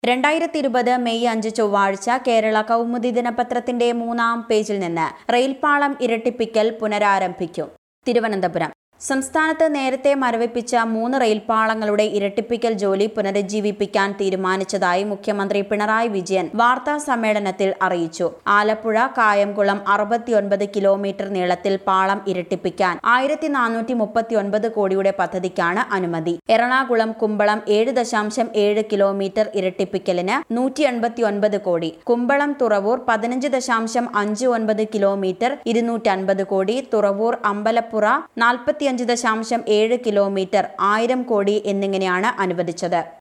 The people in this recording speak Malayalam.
രണ്ടായിരത്തി ഇരുപത് മെയ് അഞ്ച് ചൊവ്വാഴ്ച കേരള കൗമുദി ദിനപത്രത്തിന്റെ മൂന്നാം പേജിൽ നിന്ന് റെയിൽപാളം ഇരട്ടിപ്പിക്കൽ പുനരാരംഭിക്കും തിരുവനന്തപുരം സംസ്ഥാനത്ത് നേരത്തെ മരവിപ്പിച്ച മൂന്ന് റെയിൽപാളങ്ങളുടെ ഇരട്ടിപ്പിക്കൽ ജോലി പുനരുജ്ജീവിപ്പിക്കാൻ തീരുമാനിച്ചതായി മുഖ്യമന്ത്രി പിണറായി വിജയൻ വാർത്താ സമ്മേളനത്തിൽ അറിയിച്ചു ആലപ്പുഴ കായംകുളം അറുപത്തിയൊൻപത് കിലോമീറ്റർ നീളത്തിൽ പാളം ഇരട്ടിപ്പിക്കാൻ ആയിരത്തി നാനൂറ്റി മുപ്പത്തിയൊൻപത് കോടിയുടെ പദ്ധതിക്കാണ് അനുമതി എറണാകുളം കുമ്പളം ഏഴ് ദശാംശം ഏഴ് കിലോമീറ്റർ ഇരട്ടിപ്പിക്കലിന് നൂറ്റി എൺപത്തി ഒൻപത് കോടി കുമ്പളം തുറവൂർ പതിനഞ്ച് ദശാംശം അഞ്ച് ഒൻപത് കിലോമീറ്റർ ഇരുന്നൂറ്റൻപത് കോടി തുറവൂർ അമ്പലപ്പുറ നാൽപ്പത്തിയഞ്ച് ദശാംശം ഏഴ് കിലോമീറ്റർ ആയിരം കോടി എന്നിങ്ങനെയാണ് അനുവദിച്ചത്